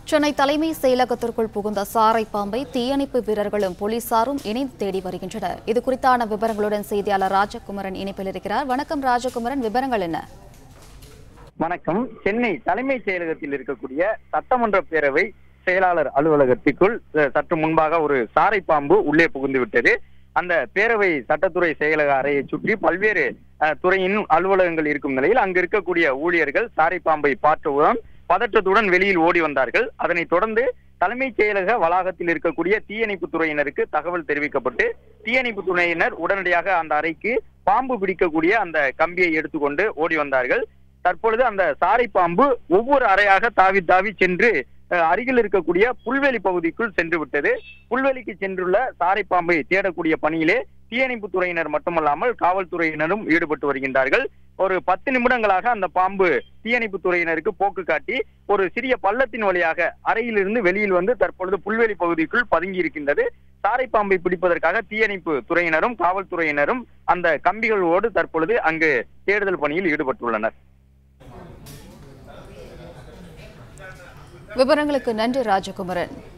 சென்னை தலைமை செயலகத்திற்குள் புகுந்த சாரை பாம்பை தீயணைப்பு வீரர்களும் போலீசாரும் இணைந்து தேடி வருகின்றனர் இது குறித்தான விவரங்களுடன் செய்தியாளர் ராஜகுமரன் இணைப்பில் இருக்கிறார் வணக்கம் ராஜகுமரன் விவரங்கள் என்ன வணக்கம் சென்னை தலைமைச் செயலகத்தில் இருக்கக்கூடிய சட்டமன்ற பேரவை செயலாளர் அலுவலகத்திற்குள் அஹ், சற்று முன்பாக ஒரு சாரை பாம்பு உள்ளே புகுந்து விட்டது அந்த பேரவை சட்டத்துறை செயலக அறையை சுற்றி பல்வேறு அஹ், துறையின் அலுவலகங்கள் இருக்கும் நிலையில் அங்கு இருக்கக்கூடிய ஊழியர்கள் சாரை பாம்பை பார்த்தவுடன் பதற்றத்துடன் வெளியில் ஓடி வந்தார்கள் அதனைத் தொடர்ந்து தலைமைச் செயலக வளாகத்தில் இருக்கக்கூடிய தீயணைப்பு துறையினருக்கு தகவல் தெரிவிக்கப்பட்டு தீயணைப்பு துறையினர் உடனடியாக அந்த அறைக்கு பாம்பு பிடிக்கக்கூடிய அந்த கம்பியை எடுத்துக்கொண்டு ஓடி வந்தார்கள் தற்பொழுது அந்த சாரை பாம்பு ஒவ்வொரு அறையாக தாவி தாவி சென்று அஹ், அருகில் இருக்கக்கூடிய புல்வெளி பகுதிக்குள் சென்று விட்டது புல்வெளிக்கு சென்றுள்ள சாரை பாம்பை தேடக்கூடிய பணியிலே தீயணைப்பு துறையினர் மட்டுமல்லாமல் காவல்துறையினரும் ஈடுபட்டு வருகின்றார்கள் ஒரு பத்து நிமிடங்களாக அந்த பாம்பு தீயணைப்பு துறையினருக்கு போக்கு காட்டி ஒரு சிறிய பள்ளத்தின் வழியாக அறையிலிருந்து வெளியில் வந்து தற்பொழுது புல்வெளி பகுதிக்குள் பதுங்கி இருக்கின்றது சாரை பாம்பை பிடிப்பதற்காக தீயணைப்பு துறையினரும் காவல்துறையினரும் அந்த கம்பிகளோடு தற்பொழுது அங்கு தேடுதல் பணியில் ஈடுபட்டுள்ளனர் விவரங்களுக்கு நன்றி ராஜகுமரன்